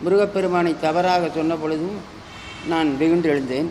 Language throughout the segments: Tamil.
முருகப்பெருமானை தவறாக சொன்ன பொழுதும் நான் வெகுண்டு எழுந்தேன்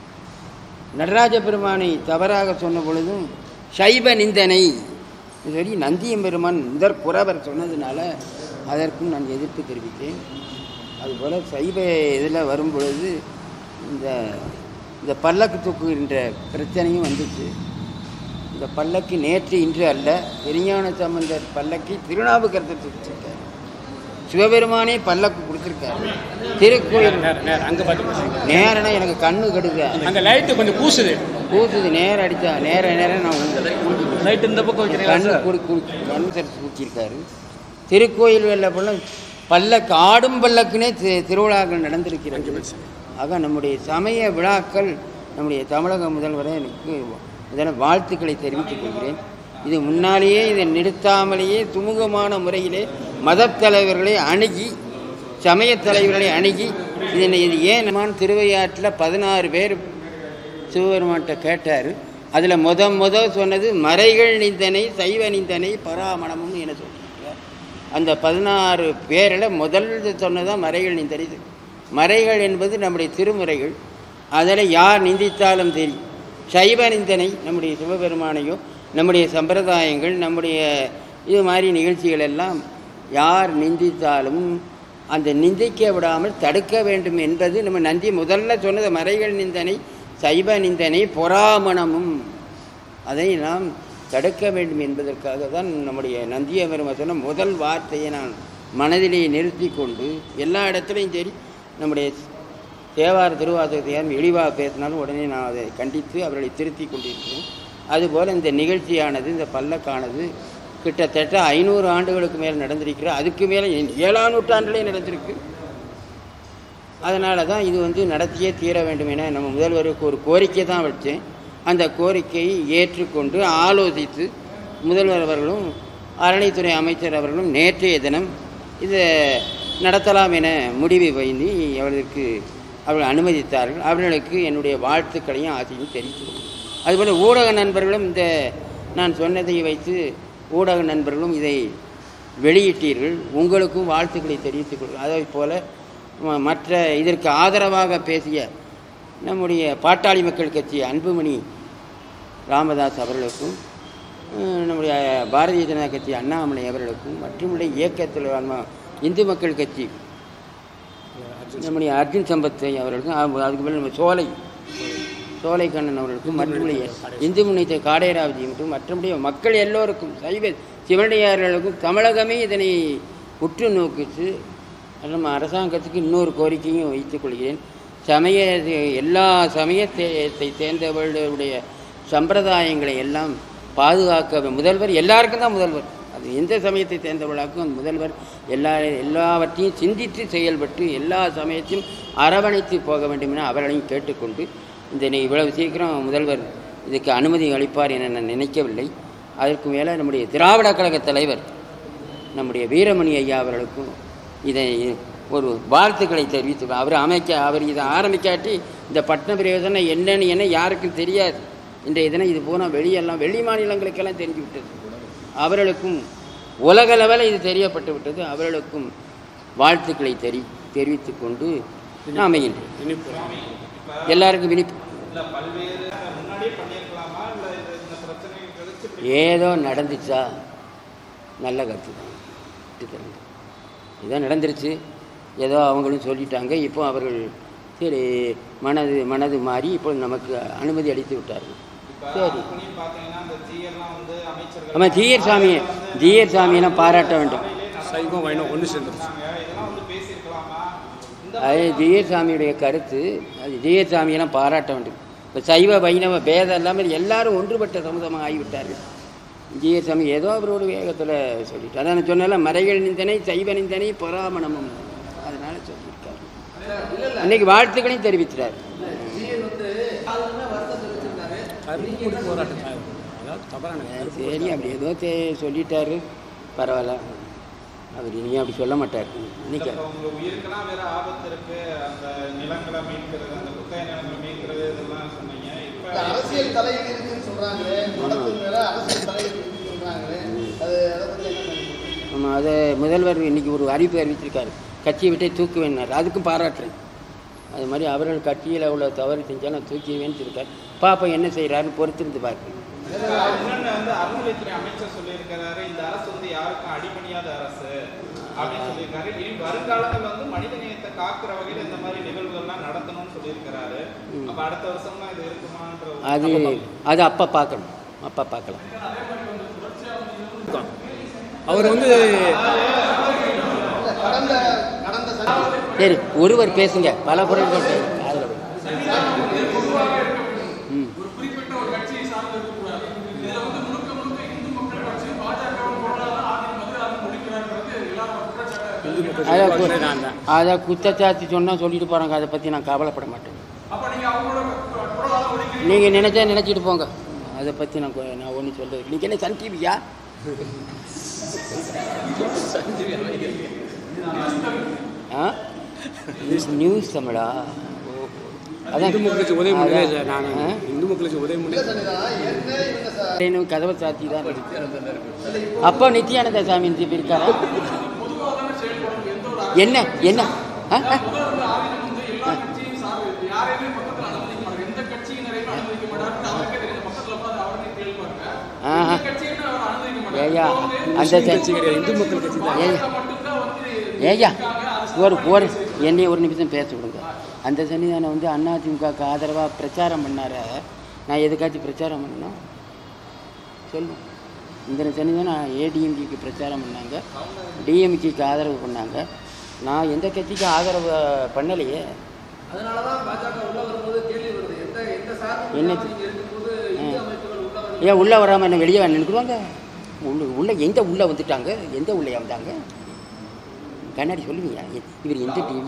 நடராஜ பெருமானை தவறாக சொன்ன பொழுதும் சைவ நிந்தனை சரி நந்தியம் பெருமான் முதற் குறவர் சொன்னதுனால அதற்கும் நான் எதிர்ப்பு தெரிவித்தேன் அதுபோல் சைவ இதில் வரும் பொழுது இந்த இந்த பல்லக்கு தூக்குகின்ற பிரச்சனையும் வந்துச்சு இந்த பல்லக்கு நேற்று இன்று அல்ல பெரிஞான சம்பந்தர் பல்லக்கை திருநாவுக்கரசர் தூக்கிச்சிருக்காரு சிவபெருமானே பல்லக்கு கொடுத்துருக்காரு திருக்கோயில் நேரம் நேரம் அங்கே பார்த்து பேசுங்க நேரனா எனக்கு கண்ணு கெடுக்க அங்கே லைட்டு கொஞ்சம் கூசுது கூத்துது நேரம் அடித்தா நேர நேரம் நான் உங்களுக்கு லைட் இந்த பக்கம் கண்ணு குடி குடி கண்ணு தரிசி குடிச்சிருக்காரு திருக்கோயில் வெள்ள பள்ளம் பல்லக்கு ஆடும் பல்லக்குனே தி- திருவிழாக்கள் நடந்திருக்கிறது ஆக நம்முடைய சமய விழாக்கள் நம்முடைய தமிழக முதல்வரை எனக்கு இதனால் வாழ்த்துக்களை தெரிவித்துக் கொள்கிறேன் இது முன்னாலேயே இதை நிறுத்தாமலேயே சுமூகமான முறையிலே மதத் தலைவர்களை அணுகி சமயத் தலைவர்களை அணுகி இதனை இது ஏன் நம்மான் திருவையாற்றில் பதினாறு பேர் சிவபெருமான்கிட்ட கேட்டார் அதில் முத முத சொன்னது மறைகள் நிந்தனை சைவ நிந்தனை பராமணமும் என சொல்லியிருக்கார் அந்த பதினாறு பேரில் முதல் சொன்னதான் மறைகள் நிந்தனை மறைகள் என்பது நம்முடைய திருமுறைகள் அதில் யார் நிந்தித்தாலும் சரி சைவ நிந்தனை நம்முடைய சிவபெருமானையோ நம்முடைய சம்பிரதாயங்கள் நம்முடைய இது மாதிரி நிகழ்ச்சிகள் எல்லாம் யார் நிந்தித்தாலும் அந்த நிந்திக்க விடாமல் தடுக்க வேண்டும் என்பது நம்ம நந்தி முதல்ல சொன்னது மறைகள் நிந்தனை சைவ நிந்தனை பொறாமணமும் அதை நாம் தடுக்க வேண்டும் என்பதற்காக தான் நம்முடைய நந்திய பெருமை சொன்ன முதல் வார்த்தையை நான் மனதிலே நிறுத்தி கொண்டு எல்லா இடத்துலையும் சரி நம்முடைய தேவார திருவாசகத்தையார் இழிவாக பேசினாலும் உடனே நான் அதை கண்டித்து அவர்களை திருத்தி கொண்டிருக்கிறேன் அதுபோல் இந்த நிகழ்ச்சியானது இந்த பல்லக்கானது கிட்டத்தட்ட ஐநூறு ஆண்டுகளுக்கு மேல் நடந்திருக்கிற அதுக்கு மேலே ஏழாம் நூற்றாண்டிலே நடந்திருக்கு அதனால தான் இது வந்து நடத்தியே தீர வேண்டும் என நம்ம முதல்வருக்கு ஒரு கோரிக்கை தான் வச்சேன் அந்த கோரிக்கையை ஏற்றுக்கொண்டு ஆலோசித்து முதல்வர் அவர்களும் அறநிலைத்துறை அமைச்சர் அவர்களும் நேற்றைய தினம் இதை நடத்தலாம் என முடிவு வைந்து அவர்களுக்கு அவர்கள் அனுமதித்தார்கள் அவர்களுக்கு என்னுடைய வாழ்த்துக்களையும் ஆசையும் தெரிவித்துள்ளேன் அதுபோல் ஊடக நண்பர்களும் இந்த நான் சொன்னதை வைத்து ஊடக நண்பர்களும் இதை வெளியிட்டீர்கள் உங்களுக்கும் வாழ்த்துக்களை தெரிவித்துக் கொள்கிறேன் அதே போல் ம- மற்ற இதற்கு ஆதரவாக பேசிய நம்முடைய பாட்டாளி மக்கள் கட்சி அன்புமணி ராமதாஸ் அவர்களுக்கும் அஹ், நம்முடைய பாரதிய ஜனதா கட்சி அண்ணாமலை அவர்களுக்கும் மற்றும் இயக்கத்தில் நம்ம இந்து மக்கள் கட்சி நம்முடைய அர்ஜுன் சம்பத்தை அவர்களுக்கும் அ- அதுக்கு மேலே நம்ம சோலை சோலை கண்ணன் அவர்களுக்கும் மற்றபடி இந்து முன்னேற்ற காடையராவதி மற்றும் மற்றபடி மக்கள் எல்லோருக்கும் சைவ சிவனடியார்களுக்கும் தமிழகமே இதனை உற்று நோக்கிச்சு நம்ம அரசாங்கத்துக்கு இன்னொரு கோரிக்கையும் வைத்துக் கொள்கிறேன் சமய எல்லா சமயத்தை சேர்ந்தவர்களுடைய சம்பிரதாயங்களை எல்லாம் பாதுகாக்க முதல்வர் எல்லாருக்கும் தான் முதல்வர் அது எந்த சமயத்தை சேர்ந்தவர்களுக்கும் அந்த முதல்வர் எல்லா எல்லாவற்றையும் சிந்தித்து செயல்பட்டு எல்லா சமயத்தையும் அரவணைத்து போக வேண்டும் என அவர்களையும் கேட்டுக்கொண்டு இந்த நி- இவ்வளவு சீக்கிரம் முதல்வர் இதுக்கு அனுமதி அளிப்பார் என நான் நினைக்கவில்லை அதற்கு மேலே நம்முடைய திராவிட கழக தலைவர் நம்முடைய வீரமணி ஐயா அவர்களுக்கும் இதை ஒரு வாழ்த்துக்களை தெரிவித்து அவர் அமைக்க அவர் இதை ஆரம்பிக்காட்டி இந்த பட்டண பிரயோஜனம் என்னன்னு என்ன யாருக்கும் தெரியாது இன்றைய தினம் இது போனால் வெளியெல்லாம் வெளி மாநிலங்களுக்கெல்லாம் தெரிஞ்சு விட்டது அவர்களுக்கும் உலக லெவலில் இது தெரியப்பட்டு விட்டது அவர்களுக்கும் வாழ்த்துக்களை தெரி தெரிவித்துக் கொண்டு நான் அமைகின்றேன் இனிப்பு எல்லாருக்கும் விழிப்பு ஏதோ நடந்துச்சா நல்ல கருத்து தான் விட்டுத்தரங்க. ஏதோ நடந்துருச்சு ஏதோ அவங்களும் சொல்லிட்டாங்க இப்போ அவர்கள் சரி மனது மனது மாறி இப்போ நமக்கு அனுமதி அளித்து விட்டார்கள் சரி ஆமாம் ஜீயர் சாமியை ஜீயர் சாமியெல்லாம் பாராட்ட வேண்டும் சைவம் வைணவம் ஒன்று சேர்ந்துருச்சு அது ஜீயர் சாமியுடைய கருத்து அது ஜீயர் சாமியெல்லாம் பாராட்ட வேண்டும் இப்போ சைவ வைணவ பேதம் இல்லாமல் எல்லாரும் ஒன்றுபட்ட சமுதாயமாக ஆகிவிட்டார்கள் ஜீயர் சாமி ஏதோ அவரோட வேகத்தில் சொல்லிட்டு அதான் நான் சொன்னால மறைகள் நிந்தனை சைவ நிந்தனை பொறாமணமும் அதனால சொல்லியிருக்காரு இன்னைக்கு வாழ்த்துக்களையும் தெரிவிக்கிறார் கருப்புடி போராட்டம் அதாவது தவறான சரி அப்படி ஏதோ தே சொல்லிட்டாரு பரவாயில்ல அவர் இனியும் அப்படி சொல்ல மாட்டார் இன்னைக்கு உங்க உயிருக்கெல்லாம் வேற ஆபத்து இருக்கு அந்த நிலங்களை மீட்கிறது அந்த குத்தகை நிலங்களை மீட்கிறது இதெல்லாம் சொன்னீங்க இப்ப இந்த அரசியல் தலையீடு இருக்குன்னு சொல்றாங்களே மதத்தின் மேல அரசியல் தலையீடு இருக்குன்னு சொல்றாங்களே அது அதை பத்தி என்ன நினைக்கிறீங்க? ஆமாம் அதை முதல்வர் இன்னைக்கு ஒரு அறிவிப்பு அறிவிச்சிருக்காரு கட்சியை விட்டே தூக்குவேன்னார் அதுக்கும் பாராட்டுறேன் அது மாதிரி அவர்கள் கட்சியில் உள்ள தவறு செஞ்சாலும் தூக்கிவேன்னு இருக்கார் பாப்போம் என்ன செய்கிறாருன்னு பொறுத்திருந்து பார்ப்பேன் இன்னொன்னு வந்து அறநிலைத்துறை அமைச்சர் சொல்லியிருக்கிறாரு இந்த அரசு வந்து யாருக்கும் அடிபணியாத அரசு அப்படின்னு சொல்லியிருக்காரு இனி வருங்காலங்கள் வந்து மனித நேயத்தை காக்குற வகையில் இந்த மாதிரி நிகழ்வுகள்லாம் நடத்தணும்னு சொல்லியிருக்கிறாரு அப்ப அடுத்த வருஷம்லாம் இது இருக்குமான்ற ஒரு- அது அது அப்போ பார்க்கணும் அப்போ பார்க்கலாம் அவர் வந்து கடந்த கடந்த சனி சரி ஒருவர் பேசுங்க பல குரல்கள் பேசுங்க காதுல விழும். ம் அதை கு- அதை குத்தச்சாத்தி சொன்னால் சொல்லிட்டு போகிறாங்க அதை பற்றி நான் கவலைப்பட மாட்டேன் நீங்கள் நினைச்சா நினச்சிட்டு போங்க அதை பற்றி நான் கொ- நான் ஒன்றும் சொல்ல நீங்கள் என்ன சன் டிவியா ஆ நியூஸ் தமிழா ஓ. இந்து மக்களுக்கு உதவி அதான். முடியல சார் நான் ஆ? இந்து மக்களுக்கு உதவி இல்ல முடியல சன்னிதானம் ஏற்கனவே இவங்க ச- இன்னும் கதவை சாத்தி தான் இருக்கு அப்போ நித்யானந்த சாமி திருப்பி இருக்காரா என்ன என்ன ஆ? ஆ? ஆஹா. ஏய்யா அந்த கட்சி ச- கிடையாது இந்து மக்கள் கட்சி தான் ஏய்யா ஏய்யா ஒரு ஒரு என்னை ஒரு நிமிஷம் பேச விடுங்க அந்த சன்னிதானம் வந்து அதிமுகவுக்கு ஆதரவாக பிரச்சாரம் பண்ணார நான் எதுக்காச்சும் பிரச்சாரம் பண்ணணும் சொல்லுங்க இந்த சன்னிதானம் ஏடிஎம்கேக்கு பிரச்சாரம் பண்ணாங்க டிஎம்கேக்கு ஆதரவு பண்ணாங்க நான் எந்த கட்சிக்கும் ஆதரவு பண்ணலையே அதனாலதான் பாஜக உள்ள வரும்போது கேள்வி வருது எந்த எந்த சார்பு என்ன இல்லாம நீங்க இருக்கும்போது இந்து அமைப்புகள் உள்ள வந்து ஏன் உள்ளே வராமல் என்ன வெளியே நினைக்கிறாங்க உள்ள உள்ள எந்த உள்ளே வந்துட்டாங்க எந்த உள்ளே வந்தாங்க கண்ணாடி சொல்லுவீங்க இ- இவர் எந்த டிவி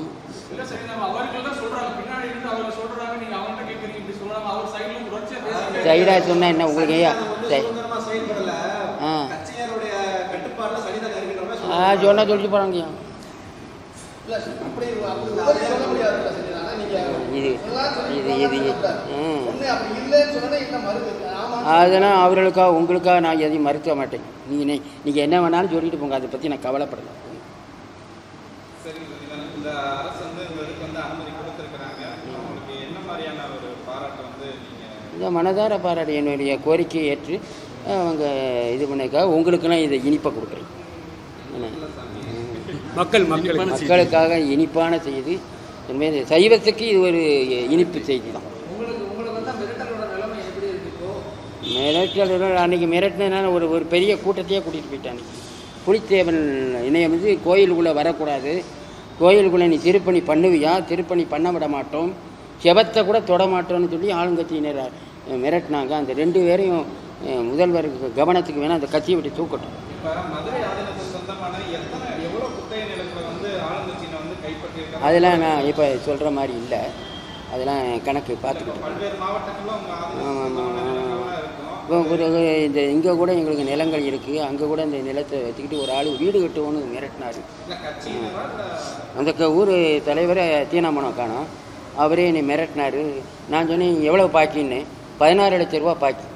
சைடா சொன்னா என்ன உங்களுக்கு ஐயா சை- சுதந்திரமா செயல்படல ஆ கட்சியினருடைய கட்டுப்பாடுல சனிதான் இருக்கின்றவங்க ஆ சொன்னா சொல்லிட்டு போகிறாங்கய்யா இல்ல அப்படி அப்படி உதவி சொல்ல முடியாது சன்னிதானம் நீங்க இது இது இது ம் ஒண்ணு அப்படி இல்லைன்னு சொன்னா என்ன மறுது ஆமா அதெல்லாம் அவர்களுக்காக உங்களுக்காக நான் எதையும் மறுக்க மாட்டேன் நீங்கள் நீங்கள் என்ன வேணாலும் சொல்லிட்டு போங்க அதை பற்றி நான் கவலைப்படலை சரி இதுதான் இந்த அரசு வந்து உங்களுக்கு வந்து அனுமதி கொடுத்துருக்குறாங்க உங்களுக்கு என்ன மாதிரியான ஒரு பாராட்டு வந்து நீங்க இந்த மனதார பாராட்டு என்னுடைய கோரிக்கையை ஏற்று அவங்க இது பண்ணிக்காக உங்களுக்கெல்லாம் இதை இனிப்பை கொடுக்குறேன் என்ன மக்கள் மக்கள் மக்களுக்காக இனிப்பான செய்தி உண்மையிலே சைவத்துக்கு இது ஒரு இனிப்பு செய்தி தான் உங்களுக்கு உங்களுக்கு வந்து மிரட்டலோட நிலைமை எப்படி இருக்கு இப்போ மிரட்டல் அன்றைக்கி மிரட்டினா ஒரு ஒரு பெரிய கூட்டத்தையே கூட்டிகிட்டு போயிட்டான் அன்றைக்கி புலித்தேவன் இணையம் வந்து கோயிலுக்குள்ளே வரக்கூடாது கோயிலுக்குள்ளே நீ திருப்பணி பண்ணுவியா திருப்பணி பண்ண விட மாட்டோம் செபத்தை கூட தொட மாட்டோம்னு சொல்லி ஆளுங்கட்சியினர் அஹ், மிரட்டினாங்க அந்த ரெண்டு பேரையும் அஹ், முதல்வருக்கு கவனத்துக்கு வேணால் அந்த கட்சியை விட்டு தூக்கட்டும் இப்ப மதுரை ஆதீனத்துக்கு சொந்தமான எத்தனை எவ்வளவு குத்தகை நிலங்களை வந்து ஆளுங்கட்சியினர் வந்து கைப்பற்றியிருக்காங்க அதெல்லாம் நான் இப்போ சொல்கிற மாதிரி இல்லை அதெல்லாம் கணக்கு பார்த்துக்கிட்டு பல்வேறு மாவட்டங்களும் உங்க ஆமா, ஆதீனம் ஆமா, சொந்தமான ஆமா. நிலங்கள்லாம் இருக்கும் இப்போ ஒரு இந்த இங்கே கூட எங்களுக்கு நிலங்கள் இருக்குது அங்கே கூட இந்த நிலத்தை வச்சுக்கிட்டு ஒரு ஆள் வீடு கட்டுவோன்னு மிரட்டினார் இல்ல கட்சியினரா இல்ல அந்த க- ஊர் தலைவரை தீனாமனம் காணோம் அவரே என்னை மிரட்டினார் நான் சொன்னேன் எவ்வளோ பாக்கின்னு பதினாறு லட்ச ரூபா பாக்கி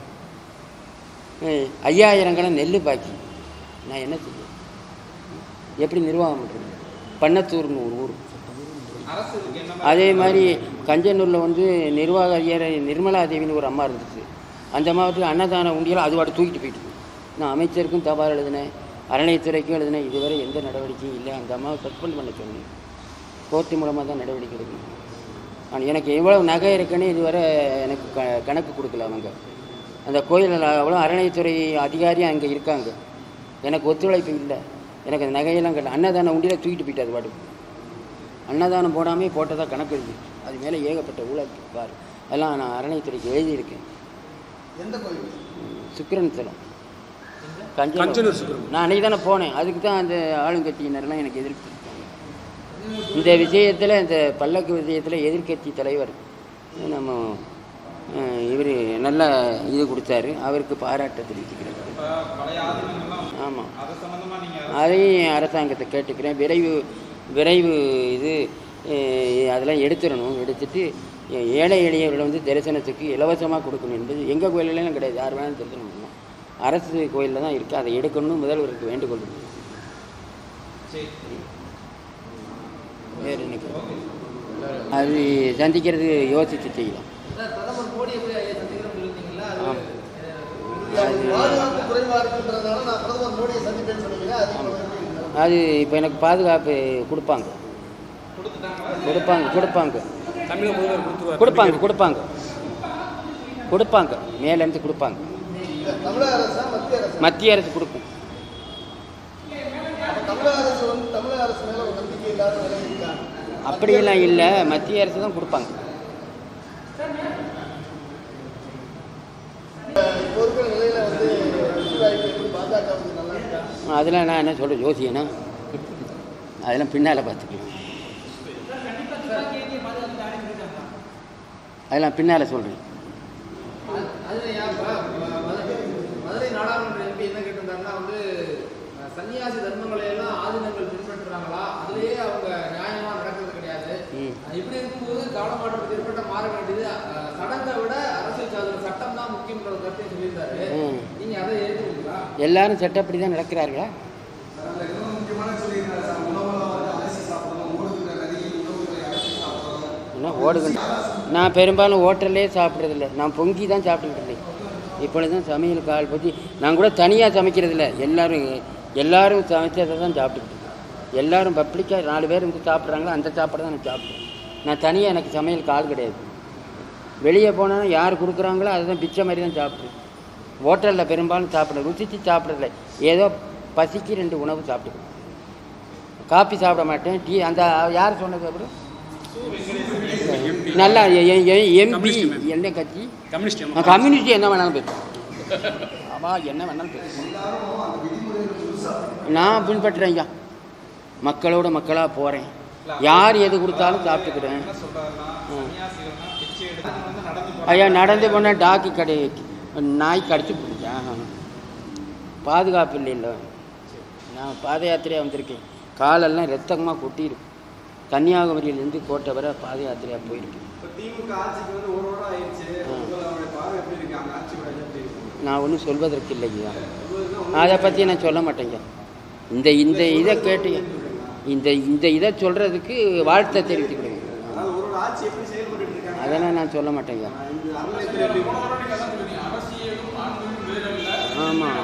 ஏய், ஐயாயிரம் கணம் நெல் பாக்கி நான் என்ன செய்ய எப்படி நிர்வாகம் பண்ணுறது பன்னத்தூர்னு ஒரு ஊர் அரசு இதுக்கு என்ன அதே மாதிரி கஞ்சனூரில் வந்து நிர்வாக அதிகாரி நிர்மலா தேவின்னு ஒரு அம்மா இருந்துச்சு அந்த அம்மாவுக்கு அன்னதான உண்டியல் அது வாட்டு தூக்கிட்டு போயிட்டு நான் அமைச்சருக்கும் தபால் எழுதினேன் அறநிலையத்துறைக்கும் எழுதினேன் இதுவரை எந்த நடவடிக்கையும் இல்லை அந்த அம்மாவை சஸ்பெண்ட் பண்ண சொன்னேன் கோர்ட்டு மூலமாக தான் நடவடிக்கை எடுக்கணும் ஆனால் எனக்கு எவ்வளோ நகை இருக்குன்னு இதுவரை எனக்கு க கணக்கு கொடுக்கல அவங்க அந்த கோயிலில் அவ்வளோ அறநிலையத்துறை அதிகாரியும் அங்கே இருக்காங்க எனக்கு ஒத்துழைப்பு இல்லை எனக்கு அந்த நகையெல்லாம் கட்ட அன்னதான உண்டியில் தூக்கிட்டு போயிட்டு அது பாட்டுக்கு அன்னதானம் போடாமே போட்டதா கணக்கு எழுதி அது மேலே ஏகப்பட்ட ஊழல் பாரு அதெல்லாம் நான் அறநிலைத்துறைக்கு எழுதியிருக்கேன் எந்த கோயில் சுக்கிரன் தலம் கஞ்சனூர் சுக்கிரன். நான் அன்றைக்கி தானே போனேன் அதுக்கு தான் அந்த ஆளுங்கட்சியினர்லாம் எனக்கு எதிர்ப்பு தெரிவித்தாங்க. இந்த விஷயத்தில் இந்த பல்லக்கு விஷயத்தில் எதிர்க்கட்சி தலைவர் நம்ம இவர் நல்ல இது கொடுத்தாரு அவருக்கு பாராட்ட தெரிவிச்சுக்கிறேன் இப்ப பழைய ஆதீனங்கள்லாம் ஆமாம் அது சம்பந்தமா நீங்க அதையும் அரசாங்கத்தை கேட்டுக்கிறேன் விரைவு விரைவு இது அஹ், அதெல்லாம் எடுத்துடணும் எடுத்துட்டு எ- ஏழை எளியவர்கள் வந்து தரிசனத்துக்கு இலவசமாக கொடுக்கணும் என்பது எங்கள் கோயிலெல்லாம் கிடையாது யார் வேணாலும் தரிசனம் பண்ணலாம் அரசு கோயிலில் தான் இருக்குது அதை எடுக்கணும்னு முதல்வருக்கு வேண்டுகோள் இருக்கு. சரி அது சந்திக்கிறது யோசித்து செய்யலாம் அதான் பிரதமர் மோடி எப்படி ஐயா சந்திக்கிறோம் சொல்லியிருந்தீங்களா அது ஆம். அது பாதுகாப்பு குறைவா இருக்குன்றதுனால நான் பிரதமர் மோடியை சந்திப்பேன்னு சொன்னீங்க அது இப்போ எப்படி இருக்கு? அது இப்போ எனக்கு பாதுகாப்பு கொடுப்பாங்க கொடுப்பாங்க கொடுப்பாங்க தமிழக முதல்வர் கொடுத்துருவார் கொடுப்பாங்க கொடுப்பாங்க கொடுப்பாங்க மேலேருந்து கொடுப்பாங்க இல்ல, தமிழக அரசா மத்திய அரசு மத்திய அரசு கொடுக்கும் அப்ப தமிழக அரசு வந்து தமிழக அரசு மேல ஒரு நம்பிக்கை இல்லாத நிலை இருக்கா அப்படியெல்லாம் இல்லை மத்திய அரசு தான் கொடுப்பாங்க இப்போ இருக்கிற நிலையில வந்து வெற்றி வாய்ப்பு எப்படி பாஜக வந்து நல்லா இருக்கா அதெல்லாம் நான் என்ன சொல்கிறேன் ஜோசியனா அதெல்லாம் பின்னால் பார்த்துக்கலாம் அதெல்லாம் பின்னால் சொல்கிறேன் அதுல ஏன் இப்ப ம- மதுரை மதுரை நாடாளுமன்ற எம்பி என்ன கேட்டிருந்தாங்கன்னா வந்து அஹ், சன்னியாசி தர்மங்களை எல்லாம் ஆதீனங்கள் பின்பற்றுறாங்களா அதுலயே அவங்க நியாயமா நடக்கிறது கிடையாது ம். அஹ், இப்படி இருக்கும்போது கவனமாற்றம் ஏற்பட்ட மாற வேண்டியது அஹ், சடங்கை விட அரசியல் சாதன சட்டம் தான் முக்கியன்ற ஒரு கருத்தை சொல்லியிருந்தாரு ம். நீங்க அதை ஏற்றுக்கிறீங்களா எல்லாரும் சட்டப்படி தான் நடக்கிறார்களா என்ன ஓடுகின்ற நான் பெரும்பாலும் ஹோட்டல்லே சாப்பிட்றதில்ல நான் பொங்கி தான் சாப்பிட்டுக்கிட்டு இருந்தேன் இப்பொழுது தான் சமையல் கால் பற்றி நான் கூட தனியாக சமைக்கிறதில்ல எல்லாரும் எல்லாரும் சமைச்சதை தான் சாப்பிட்டுக்கிட்டு இருக்கேன். எல்லாரும் பப்ளிக்காக நாலு பேர் இருந்து சாப்பிட்றாங்களோ அந்த சாப்பாடு தான் நான் சாப்பிட்றேன் நான் தனியாக எனக்கு சமையல் கால் கிடையாது வெளியே போனால் யார் கொடுக்குறாங்களோ அதை தான் பிச்சை மாதிரி தான் சாப்பிட்றேன் ஹோட்டலில் பெரும்பாலும் சாப்பிட ருசித்து சாப்பிட்றதில்ல ஏதோ பசிக்கு ரெண்டு உணவு சாப்பிட்டுக்கிறேன் காப்பி சாப்பிட மாட்டேன் டீ அந்த யார் சொன்னது அப்புறம் நல்லா எம்பி என்ன கட்சி கம்யூனிஸ்ட் நான் கம்யூனிஸ்ட் என்ன வேணாலும் பேசுவேன் ஆமா என்ன வேணாலும் பேசுவேன் நான் பின்பற்றுறேன் ஐயா மக்களோட மக்களாக போகிறேன் யார் எது கொடுத்தாலும் சாப்பிட்டுக்கிறேன் என்ன சொல்றாருன்னா சன்னியாசிகள்னா பிச்சை எடுத்து வந்து நடந்து ஐயா நடந்து போனால் டாக்கி கடை நாய் கடிச்சு பிடிச்சா பாதுகாப்பு இல்லைல்ல நான் பாத யாத்திரையாக வந்திருக்கேன் காலெல்லாம் ரத்தமாக கொட்டிடும் கன்னியாகுமரியிலேருந்து கோட்டை வரை பாத யாத்திரையாக போயிருக்கேன் திமுக ஆட்சிக்கு வந்து ஒரு வருடம் ஆயிடுச்சு உங்களுடைய பார்வை எப்படி இருக்கு அந்த ஆட்சியோட எப்படி இருக்கு நான் ஒன்றும் சொல்வதற்கு இல்லையா அதை பற்றி நான் சொல்ல மாட்டேங்க இந்த இந்த இதை கேட்டு இந்த இந்த இதை சொல்கிறதுக்கு வாழ்த்தை தெரிவித்துக்கிடுங்க அதாவது ஒரு ஆட்சி எப்படி செயல்பட்டு இருக்காங்க அதெல்லாம் நான் சொல்ல மாட்டேங்க இந்த அறநிலையத்துறை எப்படி ஆமாம்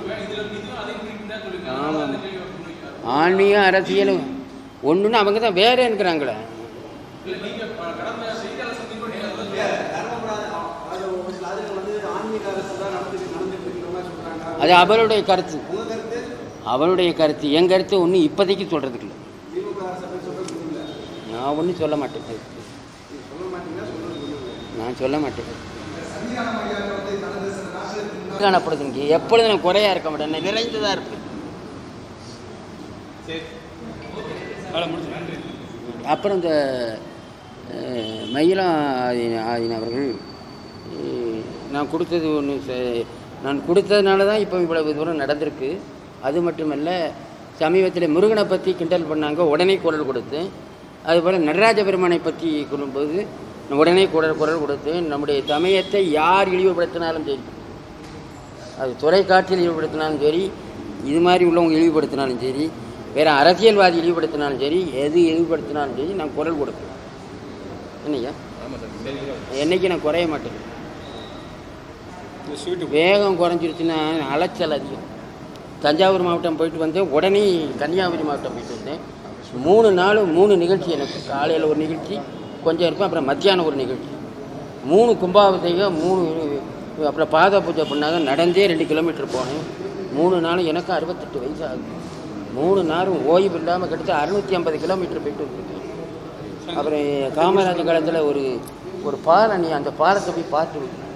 ஆமாம் ஆன்மீகம் அரசியலும் ஒன்றுன்னு அவங்க தான் வேறேங்கிறாங்களே அது ஒரு சில ஆளுங்க வந்து ஆன்மீக அரசு தான் நடந்துட்டு நடந்துட்டு இருக்கிற மாதிரி சொல்றாங்க அது அவளுடைய கருத்து உங்க கருத்து அவளுடைய கருத்து என் கருத்து ஒன்றும் இப்போதைக்கு சொல்கிறதுக்கு இல்லை திமுக அரசு அப்படி சொல்றது இல்லை நான் ஒன்றும் சொல்ல மாட்டேன் சொல்ல மாட்டீங்கன்னா சொல்றது இல்லை நான் சொல்ல மாட்டேன் காணப்படுது இங்கே எப்பொழுதும் நான் குறையா இருக்க மாட்டேன் நான் நிறைந்ததாக இருப்பேன் சரி வேலை முடிஞ்சு நன்றி அப்புறம் இந்த அஹ், மயிலம் ஆதீன ஆதீன அவர்கள் அஹ், நான் கொடுத்தது ஒன்று நான் கொடுத்ததுனால தான் இப்போ இவ்வளவு தூரம் நடந்திருக்கு அது மட்டுமல்ல சமீபத்தில் முருகனை பற்றி கிண்டல் பண்ணாங்க உடனே குரல் கொடுத்தேன் அதுபோல் நடராஜ பெருமானை பற்றி கூறும்போது நான் உடனே குரல் குரல் கொடுத்தேன் நம்முடைய சமயத்தை யார் இழிவுபடுத்தினாலும் சரி அது தொலைக்காட்சியில் இழிவுபடுத்தினாலும் சரி இது மாதிரி உள்ளவங்க இழிவுபடுத்தினாலும் சரி வேறு அரசியல்வாதி இழிவுபடுத்தினாலும் சரி எது இழிவுபடுத்தினாலும் சரி நான் குரல் கொடுப்பேன் என்னய்யா என்னைக்கு நான் குறைய மாட்டேன் இந்த ஸ்வீட்டு வேகம் குறைஞ்சிருச்சுன்னா அலைச்சல் அதிகம் தஞ்சாவூர் மாவட்டம் போயிட்டு வந்தேன் உடனே கன்னியாகுமரி மாவட்டம் போயிட்டு வந்தேன் மூணு நாளும் மூணு நிகழ்ச்சி எனக்கு காலையில் ஒரு நிகழ்ச்சி கொஞ்சம் இருக்கும் அப்புறம் மத்தியானம் ஒரு நிகழ்ச்சி மூணு கும்பாபிஷேகம் மூணு அப்புறம் பாத பூஜை பண்ணாங்க நடந்தே ரெண்டு கிலோமீட்டர் போனேன் மூணு நாளும் எனக்கு அறுபத்தெட்டு வயசு ஆகுது மூணு நாளும் ஓய்வு இல்லாமல் கிட்டத்தட்ட அறுநூற்றி ஐம்பது கிலோமீட்டர் போயிட்டு வந்திருக்கேன் அப்புறம் காமராஜர் காலத்தில் ஒரு ஒரு பாலம் நீ அந்த பாலத்தை போய் பார்த்து